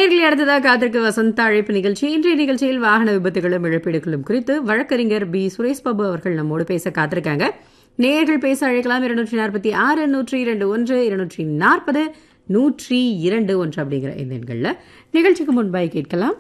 நேர்களை அடுத்ததாக காத்திருக்கு வசந்த அழைப்பு நிகழ்ச்சி இன்றைய நிகழ்ச்சியில் வாகன விபத்துகளும் இழப்பீடுகளும் குறித்து வழக்கறிஞர் பி சுரேஷ் பாபு அவர்கள் நம்மோடு பேச காத்திருக்காங்க நேர்கள் பேச அழைக்கலாம் இருநூற்றி நாற்பத்தி ஆறு நூற்றி இரண்டு ஒன்று இருநூற்றி நாற்பது நூற்றி இரண்டு ஒன்று அப்படிங்கிற இந்த எண்களில் நிகழ்ச்சிக்கு முன்பாய் கேட்கலாம்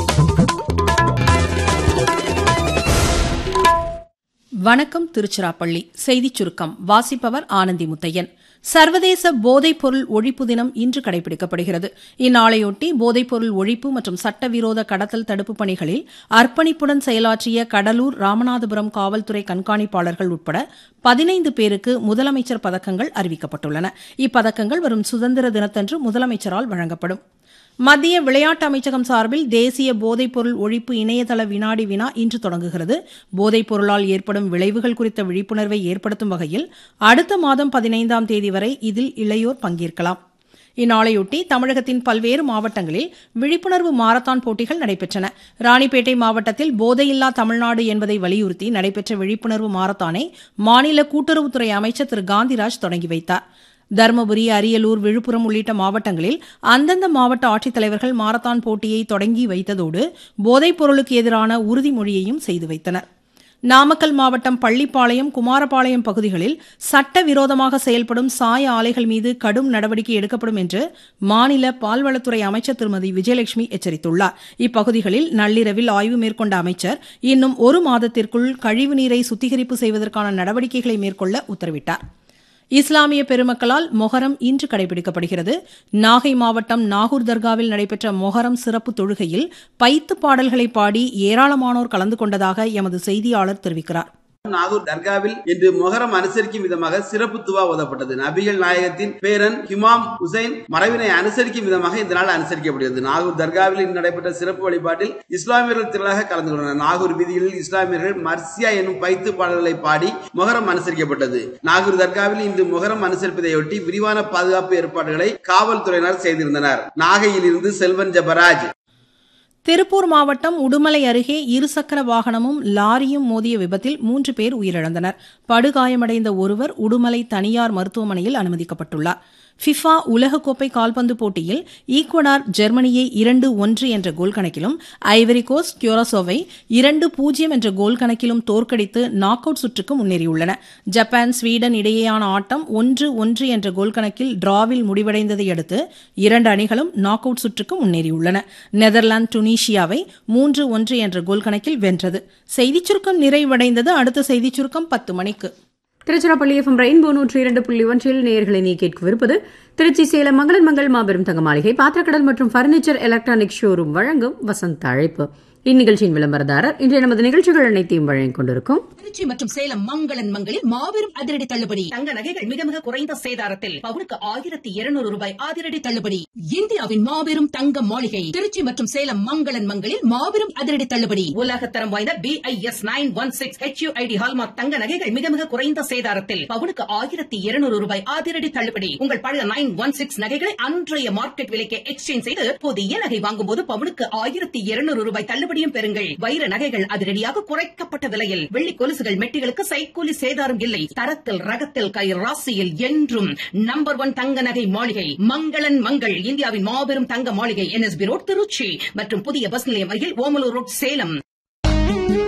வணக்கம் திருச்சிராப்பள்ளி செய்திச் சுருக்கம் வாசிப்பவர் ஆனந்தி முத்தையன் சர்வதேச போதைப்பொருள் ஒழிப்பு தினம் இன்று கடைபிடிக்கப்படுகிறது இந்நாளையொட்டி போதைப்பொருள் ஒழிப்பு மற்றும் சட்டவிரோத கடத்தல் தடுப்பு பணிகளில் அர்ப்பணிப்புடன் செயலாற்றிய கடலூர் ராமநாதபுரம் காவல்துறை கண்காணிப்பாளர்கள் உட்பட பதினைந்து பேருக்கு முதலமைச்சர் பதக்கங்கள் அறிவிக்கப்பட்டுள்ளன இப்பதக்கங்கள் வரும் சுதந்திர தினத்தன்று முதலமைச்சரால் வழங்கப்படும் மத்திய விளையாட்டு அமைச்சகம் சார்பில் தேசிய போதைப்பொருள் ஒழிப்பு இணையதள வினாடி வினா இன்று தொடங்குகிறது போதைப் பொருளால் ஏற்படும் விளைவுகள் குறித்த விழிப்புணர்வை ஏற்படுத்தும் வகையில் அடுத்த மாதம் பதினைந்தாம் தேதி வரை இதில் இளையோர் பங்கேற்கலாம் இந்நாளையொட்டி தமிழகத்தின் பல்வேறு மாவட்டங்களில் விழிப்புணர்வு மாரத்தான் போட்டிகள் நடைபெற்றன ராணிப்பேட்டை மாவட்டத்தில் போதையில்லா தமிழ்நாடு என்பதை வலியுறுத்தி நடைபெற்ற விழிப்புணர்வு மாரத்தானை மாநில கூட்டுறவுத்துறை அமைச்சர் திரு காந்திராஜ் தொடங்கி வைத்தார் தருமபுரி அரியலூர் விழுப்புரம் உள்ளிட்ட மாவட்டங்களில் அந்தந்த மாவட்ட ஆட்சித்தலைவர்கள் மாரத்தான் போட்டியை தொடங்கி வைத்ததோடு போதைப் பொருளுக்கு எதிரான உறுதிமொழியையும் செய்து வைத்தனர் நாமக்கல் மாவட்டம் பள்ளிப்பாளையம் குமாரபாளையம் பகுதிகளில் சட்டவிரோதமாக செயல்படும் சாய ஆலைகள் மீது கடும் நடவடிக்கை எடுக்கப்படும் என்று மாநில பால்வளத்துறை அமைச்சர் திருமதி விஜயலட்சுமி எச்சரித்துள்ளார் இப்பகுதிகளில் நள்ளிரவில் ஆய்வு மேற்கொண்ட அமைச்சர் இன்னும் ஒரு மாதத்திற்குள் கழிவுநீரை சுத்திகரிப்பு செய்வதற்கான நடவடிக்கைகளை மேற்கொள்ள உத்தரவிட்டார் இஸ்லாமிய பெருமக்களால் மொஹரம் இன்று கடைபிடிக்கப்படுகிறது நாகை மாவட்டம் நாகூர் தர்காவில் நடைபெற்ற மொஹரம் சிறப்பு தொழுகையில் பைத்து பாடல்களை பாடி ஏராளமானோர் கலந்து கொண்டதாக எமது செய்தியாளர் தெரிவிக்கிறார் நாகூர் தர்காவில் இன்று மொஹரம் அனுசரிக்கும் விதமாக சிறப்பு துவா ஓதப்பட்டது நபிகள் நாயகத்தின் பேரன் ஹிமாம் ஹுசைன் மறைவினை அனுசரிக்கும் விதமாக இந்த நாள் அனுசரிக்கப்படுகிறது நாகூர் தர்காவில் இன்று நடைபெற்ற சிறப்பு வழிபாட்டில் இஸ்லாமியர்கள் திரளாக கலந்து கொண்டனர் நாகூர் வீதிகளில் இஸ்லாமியர்கள் மர்சியா எனும் பைத்து பாடல்களை பாடி மொஹரம் அனுசரிக்கப்பட்டது நாகூர் தர்காவில் இன்று மொஹரம் அனுசரிப்பதையொட்டி விரிவான பாதுகாப்பு ஏற்பாடுகளை காவல்துறையினர் செய்திருந்தனர் நாகையில் இருந்து செல்வன் ஜபராஜ் திருப்பூர் மாவட்டம் உடுமலை அருகே இருசக்கர வாகனமும் லாரியும் மோதிய விபத்தில் மூன்று பேர் உயிரிழந்தனர் படுகாயமடைந்த ஒருவர் உடுமலை தனியார் மருத்துவமனையில் அனுமதிக்கப்பட்டுள்ளார் ஃபிஃபா உலகக்கோப்பை கால்பந்து போட்டியில் ஈக்வடார் ஜெர்மனியை இரண்டு ஒன்று என்ற கோல் கணக்கிலும் ஐவரி கோஸ்ட் கியூரசோவை இரண்டு பூஜ்ஜியம் என்ற கோல் கணக்கிலும் தோற்கடித்து நாக் அவுட் சுற்றுக்கு முன்னேறியுள்ளன ஜப்பான் ஸ்வீடன் இடையேயான ஆட்டம் ஒன்று ஒன்று என்ற கோல் கணக்கில் டிராவில் முடிவடைந்ததை அடுத்து இரண்டு அணிகளும் நாக் அவுட் சுற்றுக்கு முன்னேறியுள்ளன நெதர்லாந்து டுனீஷியாவை மூன்று ஒன்று என்ற கோல் கணக்கில் வென்றது செய்திச் சுருக்கம் நிறைவடைந்தது அடுத்த செய்திச் சுருக்கம் பத்து மணிக்கு திருச்சிராப்பள்ளி எஃப்எம் ரெயின்போ நூற்றி இரண்டு புள்ளி ஒன்றில் நேர்களை நீ கேட்கவிருப்பது திருச்சி சேலம் மங்களன் மங்கள் மாபெரும் தங்க மாளிகை பாத்திரக்கடல் மற்றும் பர்னிச்சர் எலக்ட்ரானிக் ஷோரூம் வழங்கும் வசந்த அழைப்பு இந்நிகழ்ச்சியின் விளம்பரதாரர் இன்றைய நமது நிகழ்ச்சிகள் அனைத்தையும் வழங்கிக் கொண்டிருக்கும் திருச்சி மற்றும் சேலம் மங்களன் மங்களில் மாபெரும் அதிரடி தள்ளுபடி தங்க நகைகள் மிக மிக குறைந்த சேதாரத்தில் பவுனுக்கு ஆயிரத்தி இருநூறு ரூபாய் அதிரடி தள்ளுபடி இந்தியாவின் மாபெரும் தங்க மாளிகை திருச்சி மற்றும் சேலம் மங்களன் மங்களில் மாபெரும் அதிரடி தள்ளுபடி உலகத்தரம் வாய்ந்த B I S nine one six H ID hallmark தங்க நகைகள் மிக மிக குறைந்த சேதாரத்தில் பவுனுக்கு ஆயிரத்தி இருநூறு ரூபாய் அதிரடி தள்ளுபடி உங்கள் பழைய நைன் ஒன் சிக்ஸ் நகைகளை அன்றைய மார்க்கெட் விலைக்கு எக்ஸ்சேஞ்ச் செய்து புதிய நகை வாங்கும் போது பவுனுக்கு ஆயிரத்தி இருநூறு ரூபாய் தள்ளுபடியும் பெறுங்கள் வைர நகைகள் அதிரடியாக குறைக்கப்பட்ட விலையில் வெள்ளி கொலுசுகள் மெட்டிகளுக்கு சைக்கூலி சேதாரம் இல்லை தரத்தில் ரகத்தில் கை ராசியில் என்றும் நம்பர் ஒன் தங்க நகை மாளிகை மங்களன் மங்கள் இந்தியாவின் மாபெரும் தங்க மாளிகை என்எஸ்பி ரோட் திருச்சி மற்றும் புதிய பஸ் நிலையம் அருகில் ஓமலூர் ரோட் சேலம்